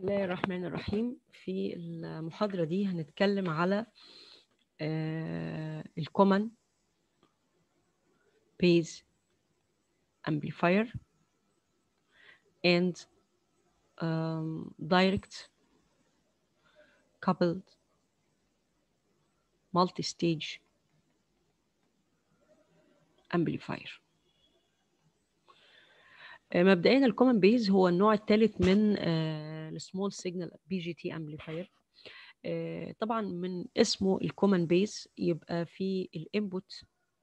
الله الرحمن الرحيم في المحاضرة دي هنتكلم على الكومن بيز amplifier and um, direct coupled multi-stage amplifier مبدئيا الكومن بيز هو النوع الثالث من السمول سيجنال بي جي تي امبليفاير طبعا من اسمه الكومن بيز يبقى في الانبوت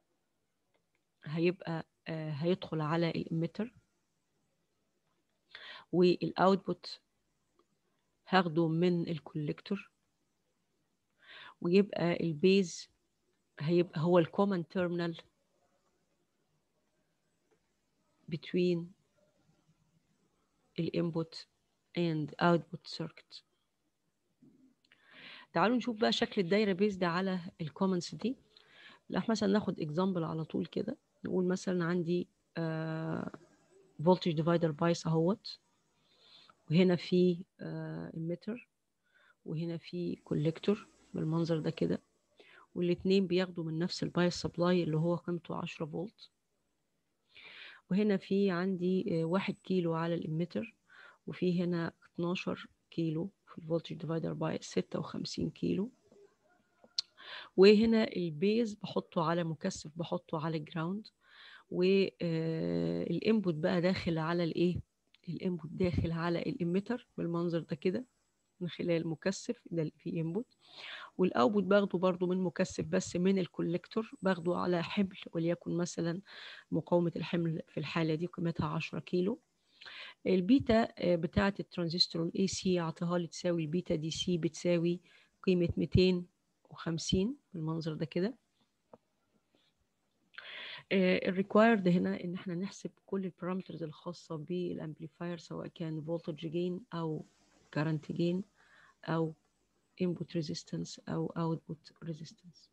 هيبقى هيدخل على الاميتر والاوتبوت هاخده من الكوليكتور ويبقى البيز هيبقى هو الكومن تيرمينال between الانبوت and output circuit تعالوا نشوف بقى شكل الدايره بيزد على الكومنتس دي لا مثلا ناخد اكزامبل على طول كده نقول مثلا عندي فولتج ديفايدر بايس اهوت وهنا في اميتر وهنا في كوليكتور بالمنظر ده كده والاتنين بياخدوا من نفس البايس سبلاي اللي هو قيمته 10 فولت وهنا في عندي واحد كيلو على الاميتر وفي هنا 12 كيلو في الفولتج ديفايدر باي 56 كيلو وهنا البيز بحطه على مكثف بحطه على الجراوند والانبوت بقى داخل على الايه الانبوت داخل على الاميتر بالمنظر ده كده من خلال المكثف ده اللي فيه انبوت والاوتبوت باخده برضو من مكثف بس من الكوليكتور باخده على حمل وليكن مثلا مقاومة الحمل في الحالة دي قيمتها 10 كيلو البيتا بتاعة الترانزستور الاي سي اعطيها لي تساوي البيتا دي سي بتساوي قيمة 250 بالمنظر ده كده الريكوايرد هنا ان احنا نحسب كل البارامترز الخاصة بالامبليفاير سواء كان فولتج جين او كارنت جين او input resistance أو output resistance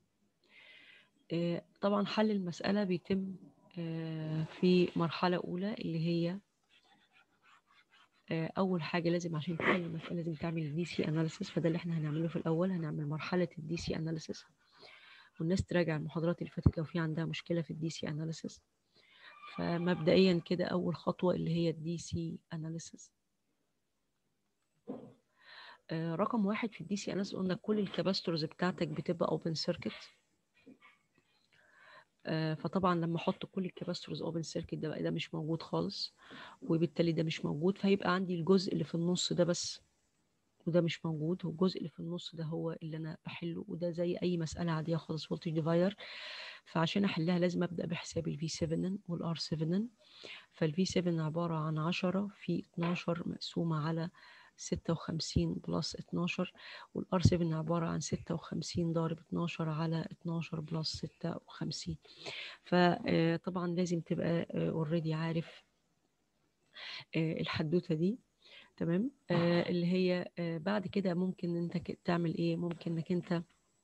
طبعا حل المسألة بيتم في مرحلة أولى اللي هي أول حاجة لازم عشان تحل المسألة لازم تعمل دي سي أناليسيس فده اللي احنا هنعمله في الأول هنعمل مرحلة الدي سي أناليسيس والناس تراجع المحاضرات اللي فاتت لو في عندها مشكلة في الدي سي أناليسيس فمبدئيا كده أول خطوة اللي هي الدي سي أناليسيس رقم واحد في الدي سي اناليسيس قلنا كل الكاباستورز بتاعتك بتبقى اوبن سيركت فطبعا لما احط كل الكاباستورز اوبن سيركت ده بقى ده مش موجود خالص وبالتالي ده مش موجود فهيبقى عندي الجزء اللي في النص ده بس وده مش موجود والجزء اللي في النص ده هو اللي انا بحله وده زي اي مساله عاديه خالص فولتج ديفاير فعشان احلها لازم ابدا بحساب الفي 7 والار 7 فالفي 7 عباره عن 10 في 12 مقسومه على 56 بلس 12 والار 7 عبارة عن 56 ضارب 12 على 12 بلس 56 فطبعا لازم تبقى اوريدي عارف الحدوتة دي تمام اللي هي بعد كده ممكن انت تعمل ايه ممكن انك انت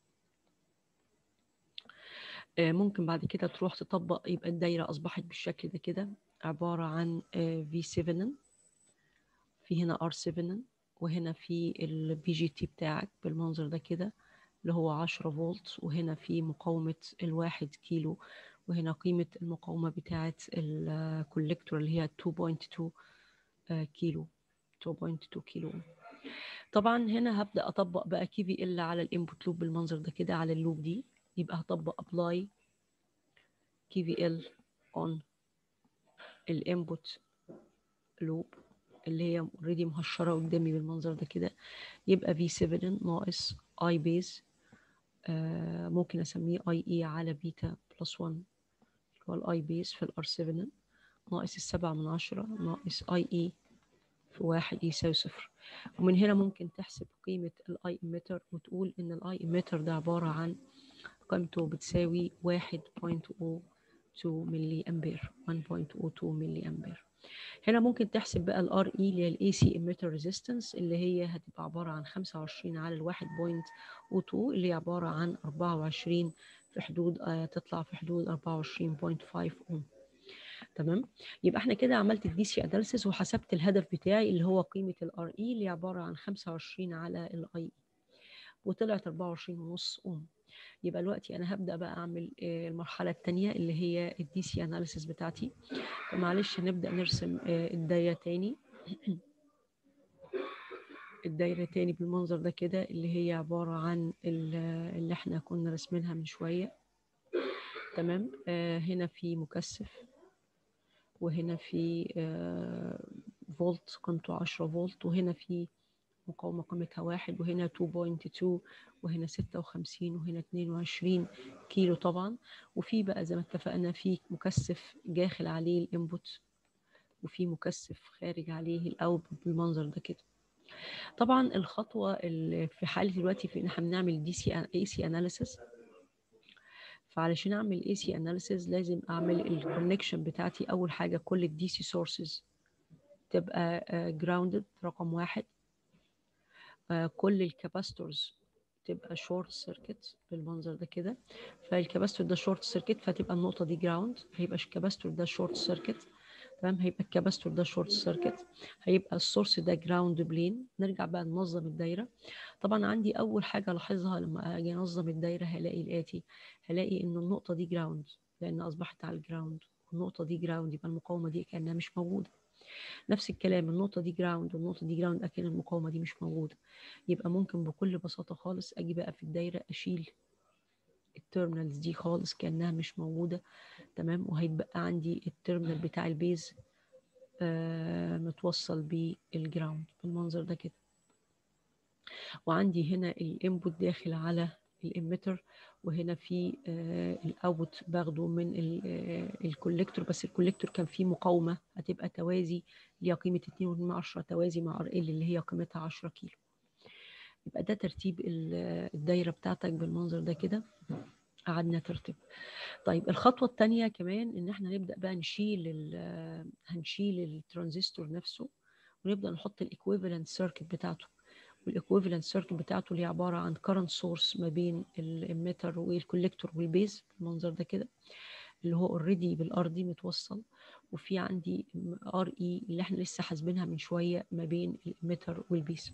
ممكن بعد كده تروح تطبق يبقى الدايرة أصبحت بالشكل ده كده عبارة عن V7 في هنا R7 وهنا في البي جي تي بتاعك بالمنظر ده كده اللي هو 10 فولت وهنا في مقاومة الواحد كيلو وهنا قيمة المقاومة بتاعة الكوليكتور اللي هي 2.2 كيلو 2.2 كيلو طبعا هنا هبدأ أطبق بقى كي في ال على الانبوت لوب بالمنظر ده كده على اللوب دي يبقى هطبق ابلاي كي في ال اون الانبوت لوب اللي هي اوريدي مهشره قدامي بالمنظر ده كده يبقى في 7 ناقص اي بيز آه ممكن اسميه اي اي على بيتا بلس 1 اللي هو الاي بيز في الار 7 ناقص السبعة من عشرة ناقص اي اي في واحد يساوي صفر ومن هنا ممكن تحسب قيمة الاي اميتر وتقول ان الاي اميتر ده عبارة عن قيمته بتساوي واحد بوينت او 2 ملي امبير 1.02 ملي امبير هنا ممكن تحسب بقى الار اي اللي هي الاي سي اميتر ريزيستنس اللي هي هتبقى عباره عن 25 على الواحد بوينت او 2 اللي هي عباره عن 24 في حدود آه تطلع في حدود 24.5 اوم تمام يبقى احنا كده عملت الدي سي اناليسيس وحسبت الهدف بتاعي اللي هو قيمه الار اي اللي عباره عن 25 على الاي اي وطلعت 24 ونص اوم يبقى دلوقتي انا هبدا بقى اعمل المرحله الثانيه اللي هي الدي سي اناليسيس بتاعتي معلش هنبدا نرسم الدايره تاني الدايره تاني بالمنظر ده كده اللي هي عباره عن اللي احنا كنا رسمينها من شويه تمام آه هنا في مكثف وهنا في آه فولت قيمته 10 فولت وهنا في مقاومة قيمتها واحد وهنا 2.2 وهنا 56 وهنا 22 كيلو طبعا وفي بقى زي ما اتفقنا في مكثف داخل عليه الانبوت وفي مكثف خارج عليه الاوتبوت بالمنظر ده كده طبعا الخطوة اللي في حالة دلوقتي في ان احنا بنعمل دي سي اي سي اناليسيس فعلشان اعمل اي سي اناليسيس لازم اعمل الكونكشن بتاعتي اول حاجة كل الدي سي سورسز تبقى جراوندد رقم واحد كل الكاباستورز تبقى شورت سيركت بالمنظر ده كده فالكاباستور ده شورت سيركت فتبقى النقطه دي جراوند هيبقى الكاباستور ده شورت سيركت تمام هيبقى الكاباستور ده شورت سيركت هيبقى السورس ده جراوند بلين نرجع بقى ننظم الدايره طبعا عندي اول حاجه الاحظها لما اجي انظم الدايره هلاقي الاتي هلاقي ان النقطه دي جراوند لان اصبحت على الجراوند والنقطه دي جراوند يبقى المقاومه دي كانها مش موجوده نفس الكلام النقطة دي جراوند والنقطة دي جراوند أكن المقاومة دي مش موجودة يبقى ممكن بكل بساطة خالص أجي بقى في الدايرة أشيل التيرمينالز دي خالص كأنها مش موجودة تمام وهيتبقى عندي التيرمينال بتاع البيز آه متوصل بالجراوند بالمنظر ده كده وعندي هنا الانبوت داخل على الاميتر وهنا في آه الاوت باخده من الكوليكتور بس الكوليكتور كان فيه مقاومه هتبقى توازي اللي هي قيمه 2.10 توازي مع ار ال اللي هي قيمتها 10 كيلو يبقى ده ترتيب الدايره بتاعتك بالمنظر ده كده قعدنا ترتيب طيب الخطوه الثانيه كمان ان احنا نبدا بقى نشيل هنشيل الترانزستور نفسه ونبدا نحط الايكويفالنت سيركت بتاعته والايكويفالنت سيركت بتاعته اللي عباره عن كرنت سورس ما بين الاميتر والكوليكتور والبيز بالمنظر ده كده اللي هو اوريدي بالارضي متوصل وفي عندي ار اي اللي احنا لسه حاسبينها من شويه ما بين الاميتر والبيز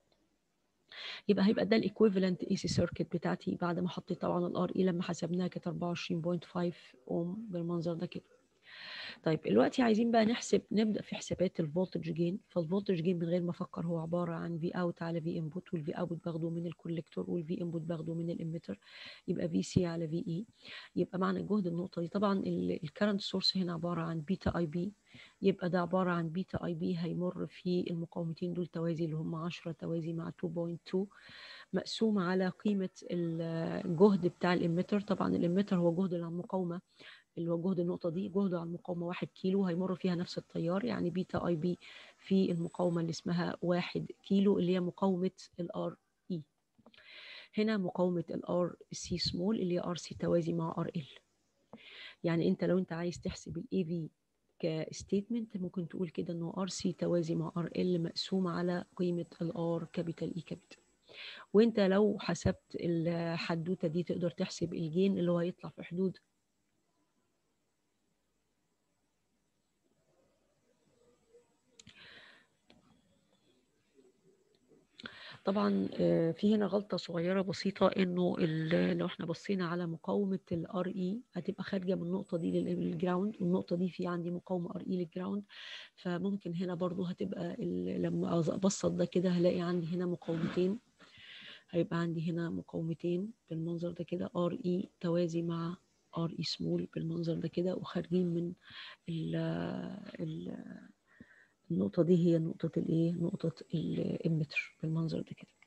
يبقى هيبقى ده الايكويفالنت اي سي سيركت بتاعتي بعد ما حطيت طبعا الار اي لما حسبناها كانت 24.5 اوم بالمنظر ده كده طيب دلوقتي عايزين بقى نحسب نبدا في حسابات الفولتج جين فالفولتج جين من غير ما افكر هو عباره عن في اوت على في انبوت والفي اوت باخده من الكوليكتور والفي انبوت باخده من الاميتر يبقى في سي على في اي يبقى معنى جهد النقطه دي طبعا الكرنت سورس هنا عباره عن بيتا اي بي يبقى ده عباره عن بيتا اي بي هيمر في المقاومتين دول توازي اللي هم 10 توازي مع 2.2 مقسوم على قيمه الجهد بتاع الاميتر طبعا الاميتر هو جهد المقاومه اللي هو جهد النقطة دي جهده على المقاومة واحد كيلو هيمر فيها نفس التيار يعني بيتا اي بي في المقاومة اللي اسمها واحد كيلو اللي هي مقاومة الار اي هنا مقاومة الار سي سمول اللي هي ار سي توازي مع ار ال يعني انت لو انت عايز تحسب الاي في كستيتمنت ممكن تقول كده انه ار سي توازي مع ار ال مقسوم على قيمة الار كابيتال اي كابيتال وانت لو حسبت الحدوته دي تقدر تحسب الجين اللي هو هيطلع في حدود طبعا في هنا غلطه صغيره بسيطه انه لو احنا بصينا على مقاومه الار اي هتبقى خارجه من النقطه دي للجراوند والنقطه دي في عندي مقاومه ار اي للجراوند فممكن هنا برضو هتبقى لما ابسط ده كده هلاقي عندي هنا مقاومتين هيبقى عندي هنا مقاومتين بالمنظر ده كده ار اي توازي مع ار اي سمول بالمنظر ده كده وخارجين من ال ال النقطة دي هي نقطة الايه؟ نقطة الامتر بالمنظر ده كده.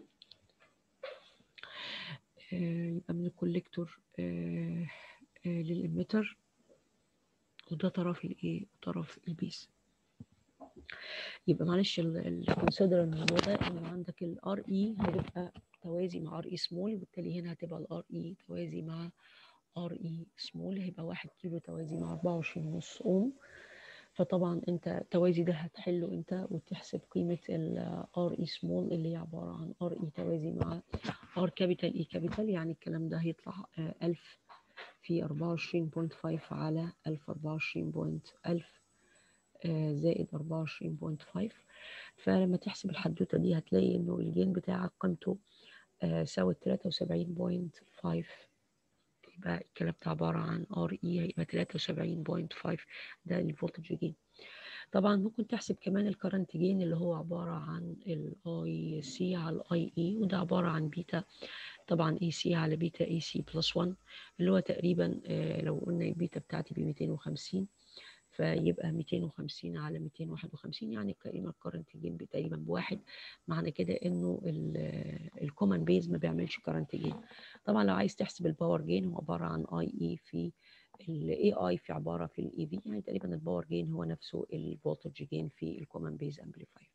آه يبقى من الكوليكتور آه آه للامتر وده طرف الايه؟ طرف البيس. يبقى معلش الكونسيدر الموضوع ده ان عندك الار اي هيبقى توازي مع ار اي سمول وبالتالي هنا هتبقى الار اي توازي مع ار اي سمول هيبقى 1 كيلو توازي مع 24 ونص اوم فطبعا انت التوازي ده هتحله انت وتحسب قيمة ال R E small اللي هي عبارة عن R E توازي مع R capital E capital يعني الكلام ده هيطلع 1000 في 24.5 على 1000 24.1000 زائد 24.5 فلما تحسب الحدوته دي هتلاقي انه الجين بتاعك قيمته ساوت 73.5 يبقى الكلام ده عباره عن ار اي هيبقى 73.5 ده الفولتج جين طبعا ممكن تحسب كمان الكرنت جين اللي هو عباره عن الاي سي على الاي اي وده عباره عن بيتا طبعا اي سي على بيتا اي سي بلس 1 اللي هو تقريبا لو قلنا البيتا بتاعتي ب 250 فيبقى 250 على 251 يعني تقريبا الكرنت جين تقريبا بواحد معنى كده انه الكومن بيز ما بيعملش كرنت جين طبعا لو عايز تحسب الباور جين هو عباره عن اي اي في الاي اي في عباره في الاي في يعني تقريبا الباور جين هو نفسه الفولتج جين في الكومن بيز امبليفاير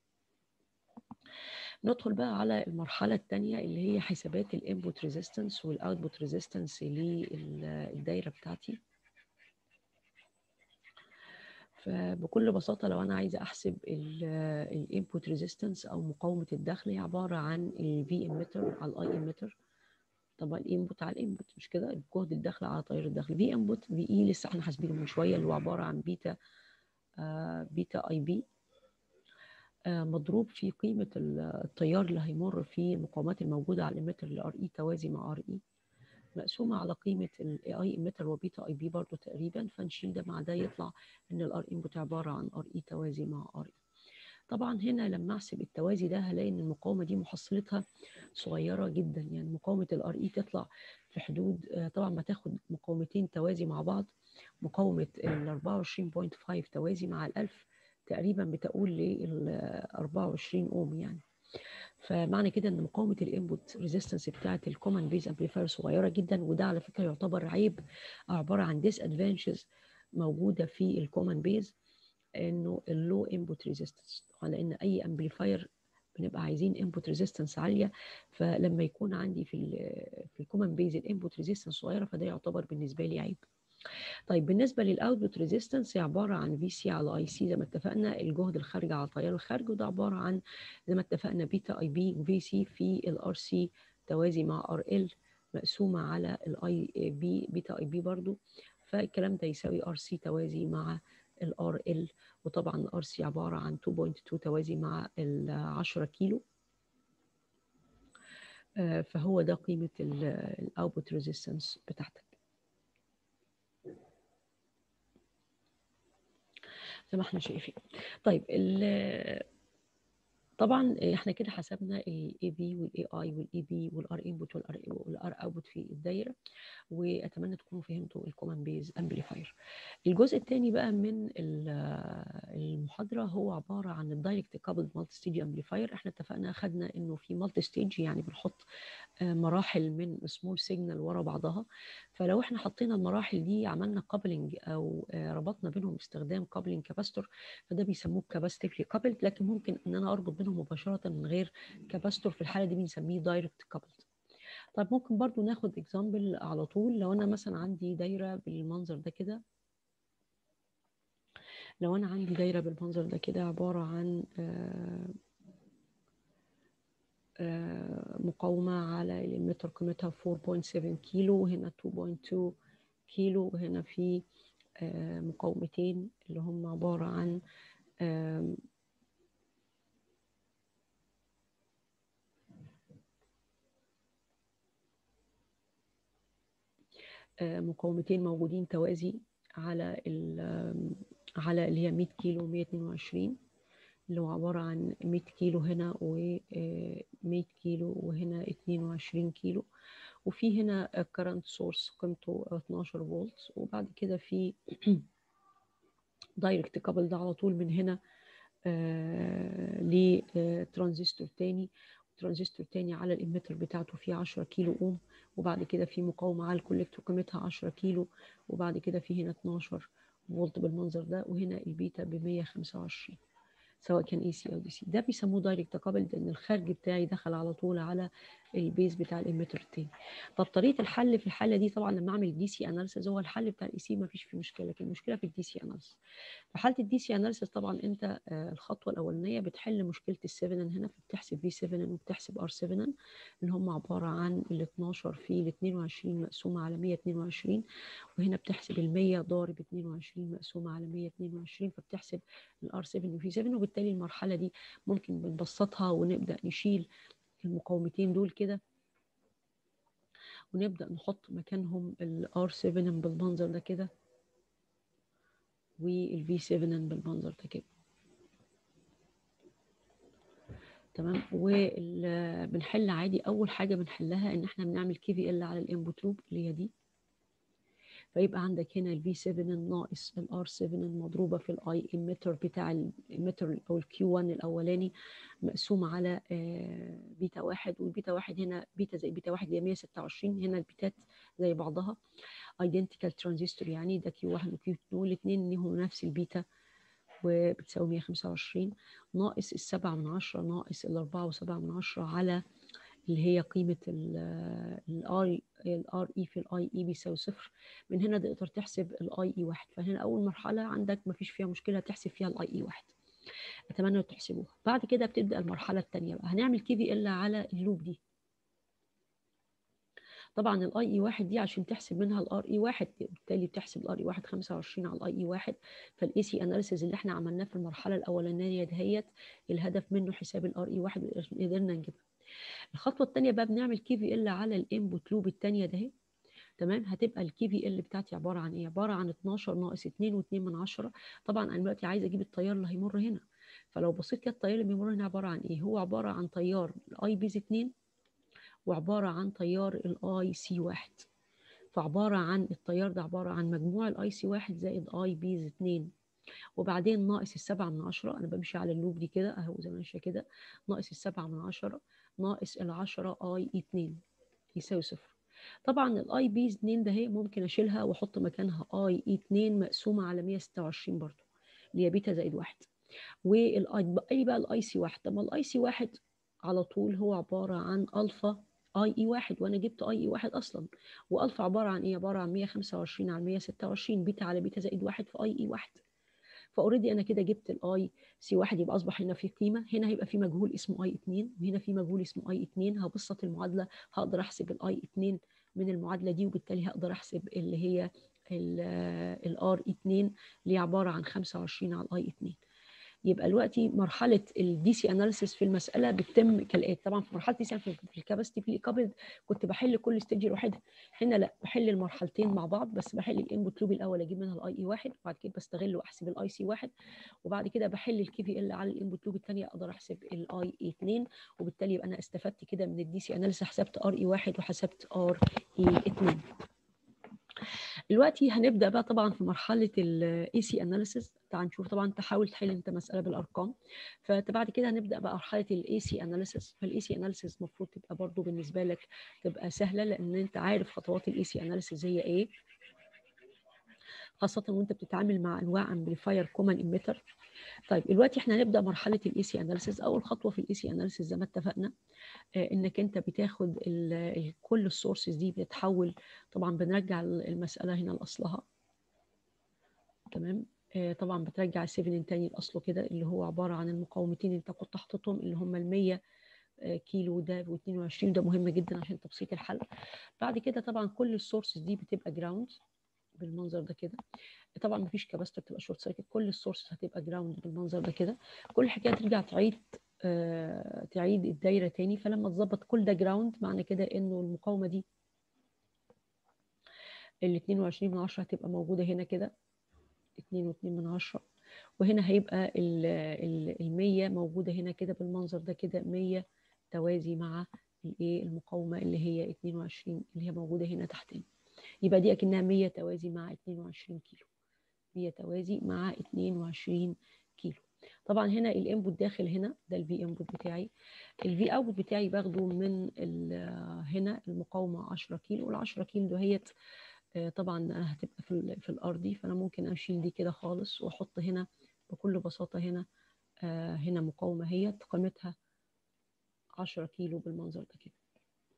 ندخل بقى على المرحلة الثانية اللي هي حسابات الانبوت ريزيستنس والاوتبوت ريزيستنس للدايرة بتاعتي فبكل بساطة لو أنا عايزة أحسب الانبوت ريزيستنس أو مقاومة الدخل هي عبارة عن الفي اميتر على الاي اميتر طبعا الانبوت على الانبوت مش كده جهد الدخل على تيار الدخل في انبوت في اي لسه احنا حاسبينه من شويه اللي هو عباره عن بيتا آه بيتا اي بي آه مضروب في قيمه التيار اللي هيمر في المقاومات الموجوده على الاميتر الار اي توازي مع ار اي مقسومه على قيمه الاي اميتر وبيتا اي بي برضه تقريبا فنشيل ده مع ده يطلع ان الار انبوت عباره عن ار اي توازي مع ار اي طبعا هنا لما احسب التوازي ده هلاقي ان المقاومه دي محصلتها صغيره جدا يعني مقاومه الار اي تطلع في حدود طبعا ما تاخد مقاومتين توازي مع بعض مقاومه ال 24.5 توازي مع ال 1000 تقريبا بتقول لل 24 اوم يعني فمعنى كده ان مقاومه الانبوت ريزيستنس بتاعه الكومن بيز امبليفاير صغيره جدا وده على فكره يعتبر عيب عباره عن ديس ادفانتجز موجوده في الكومن بيز انه اللو انبوت ريزيستنس لان اي امبليفاير بنبقى عايزين انبوت ريزيستنس عاليه فلما يكون عندي في ال في الكومن بيز الانبوت ريزيستنس صغيره فده يعتبر بالنسبه لي عيب طيب بالنسبه للاوتبوت ريزيستنس هي عباره عن في سي على اي سي زي ما اتفقنا الجهد الخارجي على تيار الخارج وده عباره عن زي ما اتفقنا بيتا اي بي وفي سي في الار سي توازي مع ار ال مقسومه على الاي بي بيتا اي بي برضو فالكلام ده يساوي ار سي توازي مع الار ال وطبعا الار سي عباره عن 2.2 توازي مع ال 10 كيلو فهو ده قيمه الاوتبوت ريزيستنس بتاعتك زي ما احنا شايفين طيب طبعا احنا كده حسبنا الاي بي والاي اي والاي بي والار انبوت والار والار اوتبوت في الدايره واتمنى تكونوا فهمتوا الكومن بيز امبليفاير الجزء الثاني بقى من المحاضره هو عباره عن الدايركت كابل مالتي ستيج امبليفاير احنا اتفقنا اخذنا انه في مالتي ستيج يعني بنحط مراحل من سمول سيجنال ورا بعضها فلو احنا حطينا المراحل دي عملنا كابلنج او ربطنا بينهم باستخدام كابلنج كاباستور فده بيسموه كاباستيفلي كابلد لكن ممكن ان انا اربط بينهم مباشره من غير كاباستور في الحاله دي بنسميه دايركت كابلد طيب ممكن برضو ناخد اكزامبل على طول لو انا مثلا عندي دايره بالمنظر ده كده لو انا عندي دايره بالمنظر ده كده عباره عن آآ آآ مقاومه على الاميتر قيمتها 4.7 كيلو وهنا 2.2 كيلو وهنا في مقاومتين اللي هم عباره عن مقاومتين موجودين توازي على على اللي هي 100 كيلو 122 اللي هو عبارة عن 100 كيلو هنا و 100 كيلو وهنا 22 كيلو وفي هنا كرنت سورس قيمته 12 فولت وبعد كده في دايركت كابل ده على طول من هنا لترانزستور تاني ترانزستور تاني على الاميتر بتاعته فيه 10 كيلو اوم وبعد كده في مقاومة على الكوليكتور قيمتها 10 كيلو وبعد كده في هنا 12 فولت بالمنظر ده وهنا البيتا ب 125 سواء كان اي سي او دي سي ده بيسموه دايركت كابل لان الخارج بتاعي دخل على طول على البيز بتاع الاميتر التاني طب طريقه الحل في الحاله دي طبعا لما اعمل دي سي اناليسيز هو الحل بتاع الاي سي ما فيش فيه مشكله لكن المشكله في الدي سي اناليسيز في حاله الدي سي اناليسيز طبعا انت الخطوه الاولانيه بتحل مشكله ال7 هنا فبتحسب في 7 وبتحسب ار 7 اللي هم عباره عن ال 12 في ال 22 مقسومه على 122 وهنا بتحسب ال 100 ضارب 22 مقسومه على 122 فبتحسب الار 7 وفي 7 وبالتالي المرحله دي ممكن بنبسطها ونبدا نشيل المقاومتين دول كده ونبدا نحط مكانهم الار 7 بالمنظر ده كده والفي 7 بالمنظر ده كده تمام وبنحل عادي اول حاجه بنحلها ان احنا بنعمل كي في ال على الانبوت لوب اللي هي دي فيبقى عندك هنا الفي 7 ناقص الار 7 مضروبه في الاي ايميتر بتاع الايميتر او الكيو 1 الاولاني مقسوم على بيتا واحد والبيتا واحد هنا بيتا زي بيتا واحد هي 126 هنا البيتات زي بعضها ايدنتيكال ترانزستور يعني ده كيو 1 وكيو 2 والاثنين ليهم نفس البيتا وبتساوي 125 ناقص السبعة من عشرة ناقص الأربعة وسبعة من عشرة على اللي هي قيمة الار الار اي في الاي اي بيساوي صفر من هنا تقدر تحسب الاي اي واحد فهنا أول مرحلة عندك ما فيش فيها مشكلة تحسب فيها الاي اي واحد أتمنى تحسبوها بعد كده بتبدأ المرحلة الثانية بقى هنعمل كي في ال على اللوب دي طبعا الاي اي واحد دي عشان تحسب منها الار اي واحد بالتالي بتحسب الار اي واحد 25 على الاي اي واحد فالاي سي اناليسيز اللي احنا عملناه في المرحله الاولانيه دهيت الهدف منه حساب الار اي واحد قدرنا نجيبها الخطوه الثانيه بقى بنعمل كي في ال على الانبوت لوب الثانيه ده تمام هتبقى الكي في ال بتاعتي عباره عن ايه عباره عن 12 ناقص 2 و2 من 10 طبعا انا دلوقتي عايزه اجيب التيار اللي هيمر هنا فلو بصيت كده التيار اللي بيمر هنا عباره عن ايه هو عباره عن تيار الاي بيز 2 وعبارة عن تيار الاي سي واحد فعبارة عن التيار ده عبارة عن مجموع الاي سي واحد زائد اي بيز اتنين وبعدين ناقص السبعة من عشرة أنا بمشي على اللوب دي كده أهو زي ما ماشية كده ناقص السبعة من عشرة ناقص العشرة اي اتنين يساوي صفر طبعا الاي بيز اتنين ده هي ممكن أشيلها وأحط مكانها اي اتنين مقسومة على مية ستة وعشرين برضه اللي هي بيتا زائد واحد والاي بقى الاي سي واحد طب ما الاي سي واحد على طول هو عبارة عن ألفا اي اي واحد وانا جبت اي اي واحد اصلا والفا عباره عن ايه عباره عن 125 على 126 بيتا على بيتا زائد واحد في اي اي واحد فاوريدي انا كده جبت الاي سي واحد يبقى اصبح هنا في قيمه هنا هيبقى في مجهول اسمه اي 2 وهنا في مجهول اسمه اي 2 هبسط المعادله هقدر احسب الاي 2 من المعادله دي وبالتالي هقدر احسب اللي هي الار 2 اللي هي عباره عن 25 على الاي 2 يبقى دلوقتي مرحله الدي سي اناليسيس في المساله بتتم كالاتي طبعا في مرحله دي في الكاباسيتي في الكابل كنت بحل كل ستيج لوحدها هنا لا بحل المرحلتين مع بعض بس بحل الانبوت لوب الاول اجيب منها الاي اي واحد وبعد كده بستغل واحسب الاي سي واحد وبعد كده بحل الكي في ال على الانبوت لوب الثانيه اقدر احسب الاي اي 2 وبالتالي يبقى انا استفدت كده من الدي سي اناليسيس حسبت ار اي واحد وحسبت ار اي 2 دلوقتي هنبدا بقى طبعا في مرحله الاي سي اناليسيس تعال نشوف طبعا تحاول تحل انت مساله بالارقام فبعد كده هنبدا بقى مرحله الاي سي اناليسيس فالاي سي اناليسيس المفروض تبقى برضو بالنسبه لك تبقى سهله لان انت عارف خطوات الاي سي اناليسيس هي ايه خاصه وانت بتتعامل مع انواع امبليفاير كومن اميتر طيب دلوقتي احنا هنبدا مرحله الاي سي اناليسيس اول خطوه في الاي سي اناليسيس زي ما اتفقنا انك انت بتاخد كل السورسز دي بتتحول طبعا بنرجع المساله هنا لاصلها تمام طبعا بترجع السيفن تاني لاصله كده اللي هو عباره عن المقاومتين اللي انت كنت حاططهم اللي هم ال 100 كيلو ده و22 ده مهم جدا عشان تبسيط الحل بعد كده طبعا كل السورسز دي بتبقى جراوند بالمنظر ده كده طبعا مفيش كباستر تبقى شورت سيركت كل السورسز هتبقى جراوند بالمنظر ده كده كل حكايه ترجع تعيد آه تعيد الدايره تاني فلما تظبط كل ده جراوند معنى كده انه المقاومه دي ال 22 من 10 هتبقى موجوده هنا كده 2 و2 من 10 وهنا هيبقى ال 100 موجوده هنا كده بالمنظر ده كده 100 توازي مع الايه المقاومه اللي هي 22 اللي هي موجوده هنا تحتنا يبقى دي اكنها 100 توازي مع 22 كيلو 100 توازي مع 22 كيلو طبعا هنا الانبوت داخل هنا ده الفي انبوت بتاعي الفي اوت بتاعي باخده من هنا المقاومه 10 كيلو وال 10 كيلو دهيت طبعا هتبقى في في الارضي فانا ممكن اشيل دي كده خالص واحط هنا بكل بساطه هنا هنا مقاومه هي قيمتها 10 كيلو بالمنظر ده كده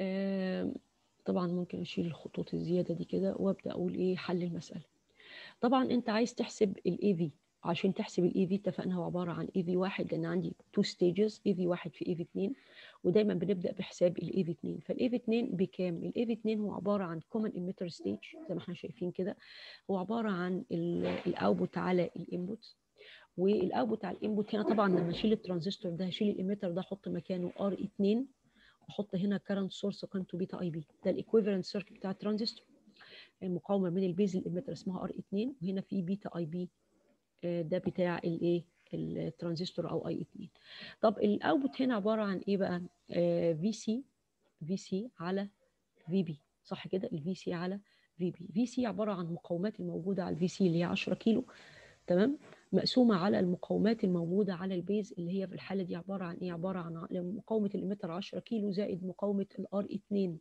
آم، طبعا ممكن اشيل الخطوط الزياده دي كده وابدا اقول ايه حل المساله طبعا انت عايز تحسب الاي في عشان تحسب الاي في اتفقنا هو عباره عن اي في واحد لان عندي تو ستيجز اي في واحد في اي في 2 ودايما بنبدا بحساب الاي في 2 فالاي في 2 بكام الاي في 2 هو عباره عن كومن ايميتر ستيج زي ما احنا شايفين كده هو عباره عن الاوتبوت على الانبوت والاوتبوت على الانبوت هنا طبعا لما اشيل الترانزستور ده هشيل الاميتر ده احط مكانه ار 2 واحط هنا كرنت سورس قيمته بيتا اي بي ده الايكويفالنت سيركت بتاع الترانزستور المقاومه من البيز للاميتر اسمها ار 2 وهنا في بيتا اي بي ده بتاع الايه الترانزستور او اي 2 طب الاوتبوت هنا عباره عن ايه بقى في سي في سي على في بي صح كده الفي سي على في بي في سي عباره عن المقاومات الموجوده على الفي سي اللي هي 10 كيلو تمام مقسومه على المقاومات الموجوده على البيز اللي هي في الحاله دي عباره عن ايه عباره عن مقاومه الاميتر 10 كيلو زائد مقاومه الار 2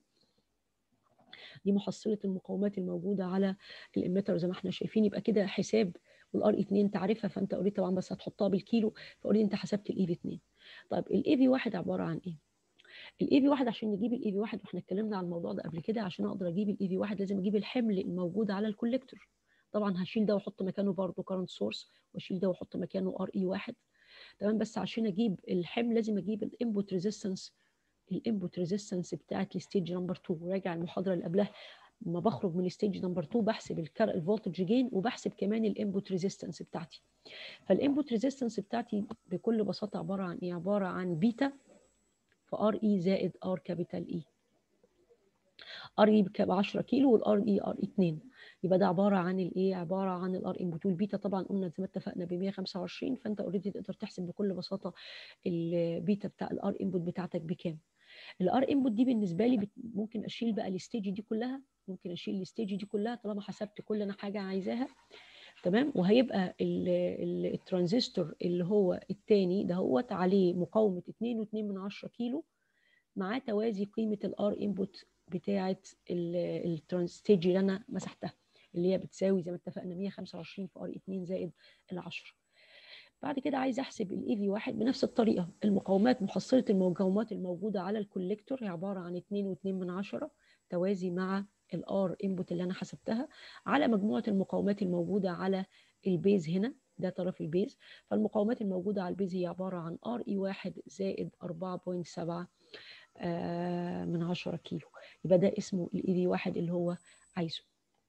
دي محصله المقاومات الموجوده على الاميتر زي ما احنا شايفين يبقى كده حساب والار 2 انت عارفها فانت اوريدي طبعا بس هتحطها بالكيلو فاوريدي انت حسبت الاي في 2 طيب الاي في 1 عباره عن ايه الاي في 1 عشان نجيب الاي في 1 واحنا اتكلمنا على الموضوع ده قبل كده عشان اقدر اجيب الاي في 1 لازم اجيب الحمل الموجود على الكوليكتور طبعا هشيل ده واحط مكانه برضه كارنت سورس واشيل ده واحط مكانه ار اي 1 تمام بس عشان اجيب الحمل لازم اجيب الانبوت ريزيستنس الانبوت ريزيستنس بتاعت الستيج نمبر 2 راجع المحاضره اللي قبلها لما بخرج من الستيج نمبر 2 بحسب الكر الفولتج جين وبحسب كمان الانبوت ريزيستنس بتاعتي فالانبوت ريزيستنس بتاعتي بكل بساطه عباره عن ايه عباره عن بيتا في ار اي زائد ار كابيتال اي ار اي ب 10 كيلو والار اي ار 2 يبقى ده عباره عن الايه عباره عن الار انبوت والبيتا طبعا قلنا زي ما اتفقنا ب 125 فانت اوريدي تقدر تحسب بكل بساطه البيتا بتاع الار انبوت بتاعتك بكام الار انبوت دي بالنسبه لي ممكن اشيل بقى الستيج دي كلها ممكن اشيل الستيج دي كلها طالما حسبت كل انا حاجه عايزاها تمام وهيبقى الترانزستور اللي هو الثاني ده هو عليه مقاومه 2.2 من 10 كيلو معاه توازي قيمه الار انبوت بتاعه الترانستيج اللي انا مسحتها اللي هي بتساوي زي ما اتفقنا 125 في ار 2 زائد ال 10 بعد كده عايز احسب الاي في 1 بنفس الطريقه المقاومات محصله المقاومات الموجوده على الكوليكتور هي عباره عن 2.2 من 10 توازي مع الار انبوت اللي انا حسبتها على مجموعه المقاومات الموجوده على البيز هنا ده طرف البيز فالمقاومات الموجوده على البيز هي عباره عن ار اي 1 زائد 4.7 آه من 10 كيلو يبقى ده اسمه الاي في 1 اللي هو عايزه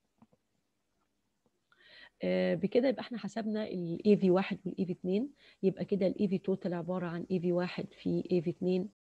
آه بكده يبقى احنا حسبنا الاي في 1 والاي في 2 يبقى كده الاي في توتال عباره عن اي في 1 في اي في 2